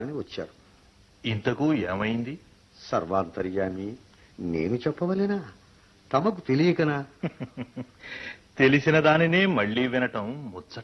అని వచ్చారు ఇంతకు ఏమైంది సర్వాంతర్యామి నేను చెప్పవలేనా తమకు తెలియకనా తెలిసిన దానినే మళ్ళీ వినటం ముచ్చట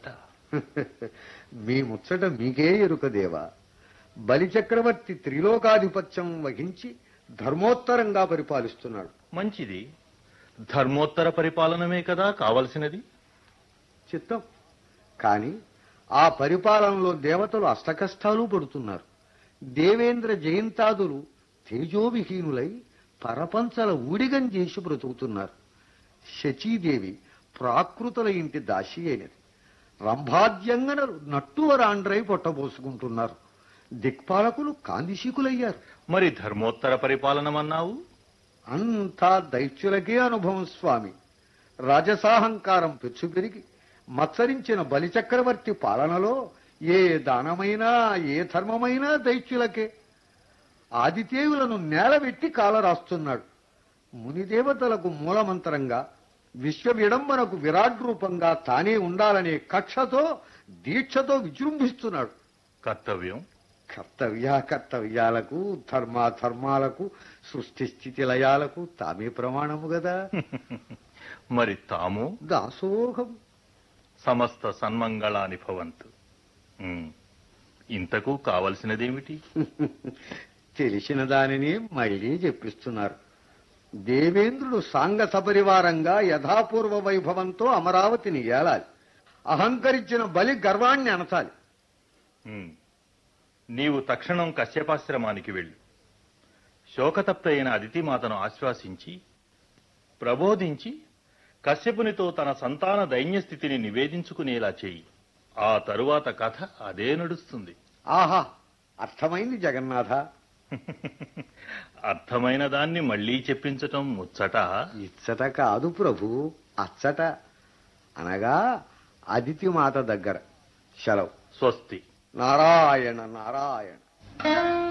మీ ముచ్చట మీకే ఎరుక దేవా బలిచక్రవర్తి త్రిలోకాధిపత్యం వహించి ధర్మోత్తరంగా పరిపాలిస్తున్నాడు మంచిది ధర్మోత్తర పరిపాలనమే కదా కావలసినది చిత్తం కాని ఆ పరిపాలనలో దేవతలు అష్టకష్టాలు పడుతున్నారు దేవేంద్ర జయంతాదులు తేజోవిహీనులై పరపంచల ఊడిగం చేసి బ్రతుకుతున్నారు శచీదేవి ప్రాకృతుల ఇంటి దాసి అయినది రంభాద్యంగనలు నట్టువరాండ్రై పొట్టబోసుకుంటున్నారు దిక్పాలకులు కాందిశీకులయ్యారు మరి ధర్మోత్తర పరిపాలనమన్నావు అంతా దైత్యులకే అనుభవం స్వామి రాజసాహంకారం పెచ్చు పెరిగి మత్సరించిన బలిచక్రవర్తి పాలనలో ఏ దానమైనా ఏ ధర్మమైనా దైత్యులకే ఆదిదేవులను నేలబెట్టి కాలరాస్తున్నాడు మునిదేవతలకు మూలమంతరంగా విశ్వ విడంబనకు విరాట్ రూపంగా తానే ఉండాలనే కక్షతో దీక్షతో విజృంభిస్తున్నాడు కర్తవ్యం కర్తవ్య కర్తవ్యాలకు ధర్మాధర్మాలకు సృష్టి స్థితి లయాలకు తామే ప్రమాణము గదా మరి తాము దాసోహం సమస్త సన్మంగళాని భవంతు ఉమ్, ఇంతకు కావలసినదేమిటి తెలిసిన దానిని మళ్ళీ చెప్పిస్తున్నారు దేవేంద్రుడు సాంగ సపరివారంగా యథాపూర్వ వైభవంతో అమరావతిని ఏలాలి అహంకరించిన బలి గర్వాన్ని అనచాలి ఉమ్, నీవు తక్షణం కశ్యపాశ్రమానికి వెళ్ళు శోకతప్త అయిన అదితిమాతను ఆశ్వాసించి ప్రబోధించి కశ్యపునితో తన సంతాన దైన్యస్థితిని నివేదించుకునేలా చేయి ఆ తరువాత కథ అదే నడుస్తుంది ఆహా అర్థమైంది జగన్నాథ అర్థమైన దాన్ని మళ్ళీ చెప్పించటం ముచ్చట ఇచ్చట కాదు ప్రభు అచ్చట అనగా అదితి మాత దగ్గర సెలవు స్వస్తి నారాయణ నారాయణ